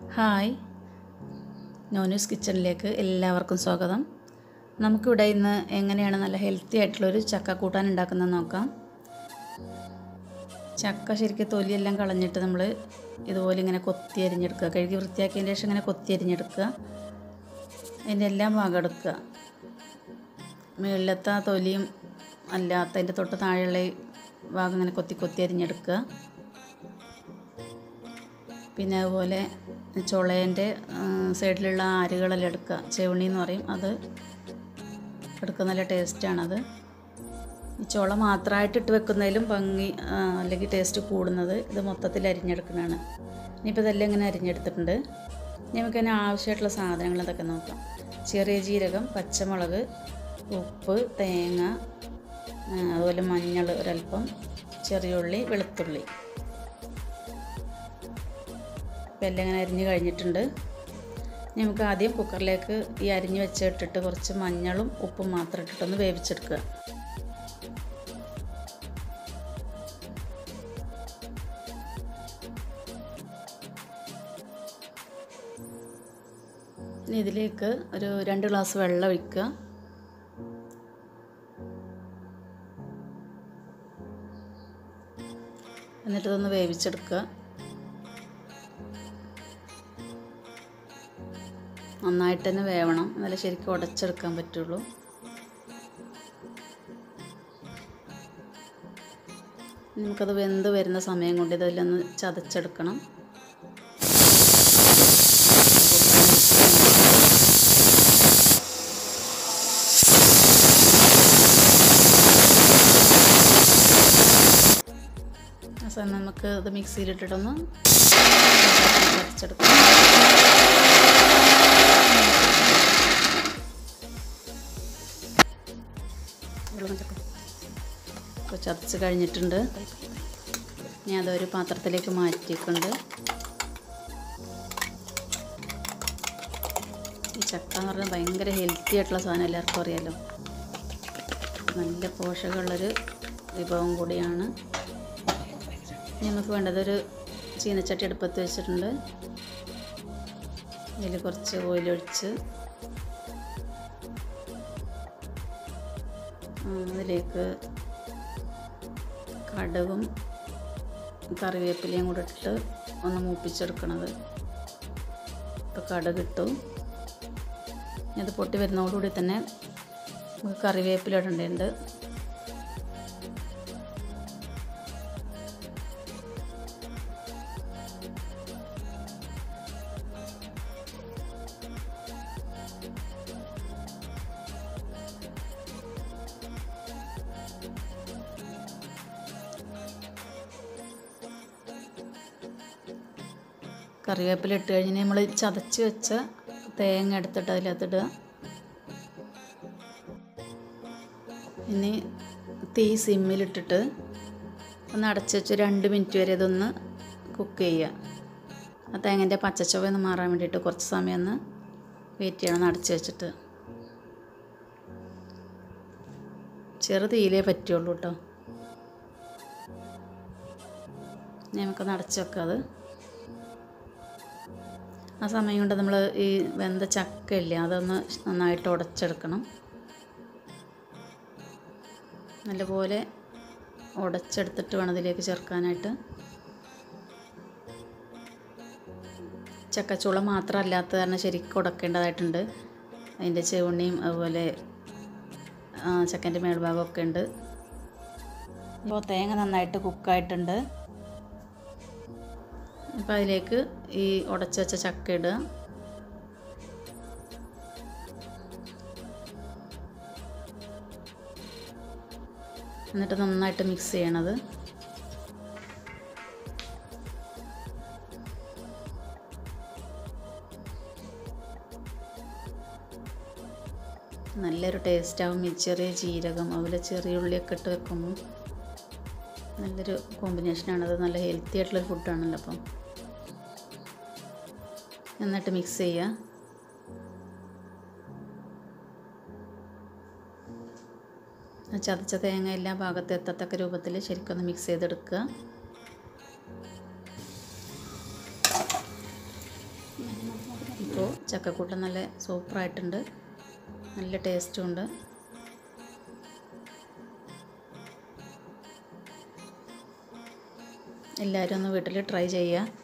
hi നോനൂസ് കിച്ചണിലേക്ക് എല്ലാവർക്കും സ്വാഗതം നമുക്കിവിടെ ഇന്ന് എങ്ങനെയാണ് നല്ല ഹെൽത്തി ആയിട്ടുള്ളൊരു ചക്ക കൂട്ടാൻ ഉണ്ടാക്കുന്നത് നോക്കാം ചക്ക ശരിക്കും തൊലിയെല്ലാം കളഞ്ഞിട്ട് നമ്മൾ ഇതുപോലെ ഇങ്ങനെ കൊത്തി അരിഞ്ഞെടുക്കുക കഴുകി വൃത്തിയാക്കിയതിന് ശേഷം ഇങ്ങനെ കൊത്തി അരിഞ്ഞെടുക്കുക അതിൻ്റെ എല്ലാം ഭാഗം എടുക്കുക മുകളിലത്തെ ആ തൊലിയും അല്ലാത്ത അതിൻ്റെ തൊട്ട് താഴെയുള്ള ഈ ഭാഗം ഇങ്ങനെ കൊത്തി കൊത്തി അരിഞ്ഞെടുക്കുക പിന്നെ അതുപോലെ ചുളേൻ്റെ സൈഡിലുള്ള ആരുകളെല്ലാം എടുക്കുക ചെവണി എന്ന് പറയും അത് എടുക്കുക നല്ല ടേസ്റ്റാണത് ഈ ചുള മാത്രമായിട്ട് ഇട്ട് വെക്കുന്നതിലും ഭംഗി ആ, അല്ലെങ്കിൽ ടേസ്റ്റ് കൂടുന്നത് ഇത് മൊത്തത്തിൽ അരിഞ്ഞെടുക്കുന്നതാണ് ഇനിയിപ്പോൾ ഇതെല്ലാം ഇങ്ങനെ അരിഞ്ഞെടുത്തിട്ടുണ്ട് ഇനി നമുക്ക് അതിന് ആവശ്യമായിട്ടുള്ള സാധനങ്ങൾ എന്തൊക്കെ നോക്കാം ചെറിയ ജീരകം പച്ചമുളക് ഉപ്പ് തേങ്ങ ആ, അതുപോലെ മഞ്ഞൾ ഒരല്പം ചെറിയുള്ളി വെളുത്തുള്ളി ഇപ്പം എല്ലാം ഇങ്ങനെ അരിഞ്ഞ് കഴിഞ്ഞിട്ടുണ്ട് ഇനി നമുക്ക് ആദ്യം കുക്കറിലേക്ക് ഈ അരിഞ്ഞ് വെച്ചിട്ടിട്ട് കുറച്ച് മഞ്ഞളും ഉപ്പും മാത്രം ഇട്ടിട്ടൊന്ന് വേവിച്ചെടുക്കുക ഇനി ഇതിലേക്ക് ഒരു രണ്ട് ഗ്ലാസ് വെള്ളം ഒഴിക്കുക എന്നിട്ട് ഇതൊന്ന് വേവിച്ചെടുക്കുക നന്നായിട്ട് തന്നെ വേവണം എന്നാലേ ശരിക്കും ഉടച്ചെടുക്കാൻ പറ്റുള്ളൂ നമുക്കത് വെന്ത് വരുന്ന സമയം കൊണ്ട് ഇതെല്ലാം ഒന്ന് ചതച്ചെടുക്കണം ആ സമയം നമുക്ക് ഇത് മിക്സിയിലിട്ടിട്ടൊന്ന് ചതച്ചെടുക്കാം ഇപ്പോൾ ചതച്ച് കഴിഞ്ഞിട്ടുണ്ട് ഇനി അതൊരു പാത്രത്തിലേക്ക് മാറ്റിക്കൊണ്ട് ഈ ചക്ക എന്ന് പറഞ്ഞാൽ ഭയങ്കര ഹെൽത്തി ആയിട്ടുള്ള സാധനം എല്ലാവർക്കും അറിയാലോ നല്ല പോഷകമുള്ളൊരു വിഭവം കൂടിയാണ് ഇനി നമുക്ക് വേണ്ടതൊരു ചീനച്ചട്ടി അടുപ്പത്ത് വെച്ചിട്ടുണ്ട് ഇതിൽ കുറച്ച് ഓയിലൊഴിച്ച് അതിലേക്ക് കടുകും കറിവേപ്പിലയും കൂടെ ഇട്ടിട്ട് ഒന്ന് മൂപ്പിച്ചെടുക്കണത് ഇപ്പോൾ കടുക് ഇട്ടു ഇത് പൊട്ടി വരുന്നതോടുകൂടി തന്നെ നമുക്ക് കറിവേപ്പില ഇടേണ്ടതുണ്ട് കറിവേപ്പില ഇട്ട് കഴിഞ്ഞ് നമ്മൾ ചതച്ച് വെച്ച തേങ്ങ എടുത്തിട്ട് അതിനകത്തിടുക ഇനി തീ സിമ്മിലിട്ടിട്ട് ഒന്ന് അടച്ച് വെച്ച് രണ്ട് മിനിറ്റ് വരെ ഇതൊന്ന് കുക്ക് ചെയ്യുക ആ തേങ്ങൻ്റെ പച്ചച്ചുവ ഒന്ന് മാറാൻ വേണ്ടിയിട്ട് കുറച്ച് സമയം ഒന്ന് വെയിറ്റ് ചെയ്യണം ഒന്ന് അടച്ച് വെച്ചിട്ട് ചെറു തീയിലേ പറ്റുള്ളൂ കേട്ടോ നമുക്കൊന്ന് അടച്ച് വെക്കാം അത് ആ സമയം കൊണ്ട് നമ്മൾ ഈ വെന്ത ചക്ക ഇല്ലേ അതൊന്ന് നന്നായിട്ട് ഉടച്ചെടുക്കണം നല്ലപോലെ ഉടച്ചെടുത്തിട്ട് വേണം ഇതിലേക്ക് ചേർക്കാനായിട്ട് ചക്കച്ചുള മാത്രമല്ലാത്ത കാരണം ശരിക്കും ഉടക്കേണ്ടതായിട്ടുണ്ട് അതിൻ്റെ ചെവണിയും അതുപോലെ ചക്കൻ്റെ മേൽഭാഗമൊക്കെ ഉണ്ട് ഇപ്പോൾ തേങ്ങ നന്നായിട്ട് കുക്കായിട്ടുണ്ട് അപ്പോൾ അതിലേക്ക് ഈ ഉടച്ച് വെച്ച ചക്ക ഇടുക എന്നിട്ട് നന്നായിട്ട് മിക്സ് ചെയ്യണത് നല്ലൊരു ടേസ്റ്റാവും ഈ ചെറിയ ജീരകം അതുപോലെ ചെറിയ ഉള്ളിയൊക്കെ ഇട്ട് വെക്കുമ്പോൾ നല്ലൊരു കോമ്പിനേഷനാണത് നല്ല ഹെൽത്തി ആയിട്ടുള്ള ഫുഡാണല്ലോ അപ്പം എന്നിട്ട് മിക്സ് ചെയ്യുക ചതച്ച തേങ്ങ എല്ലാ ഭാഗത്തും എത്തത്തക്ക രൂപത്തിൽ ശരിക്കൊന്ന് മിക്സ് ചെയ്തെടുക്കുക ചക്കക്കൂട്ടൻ നല്ല സൂപ്പറായിട്ടുണ്ട് നല്ല ടേസ്റ്റും ഉണ്ട് എല്ലാവരും ഒന്ന് വീട്ടിൽ ട്രൈ ചെയ്യുക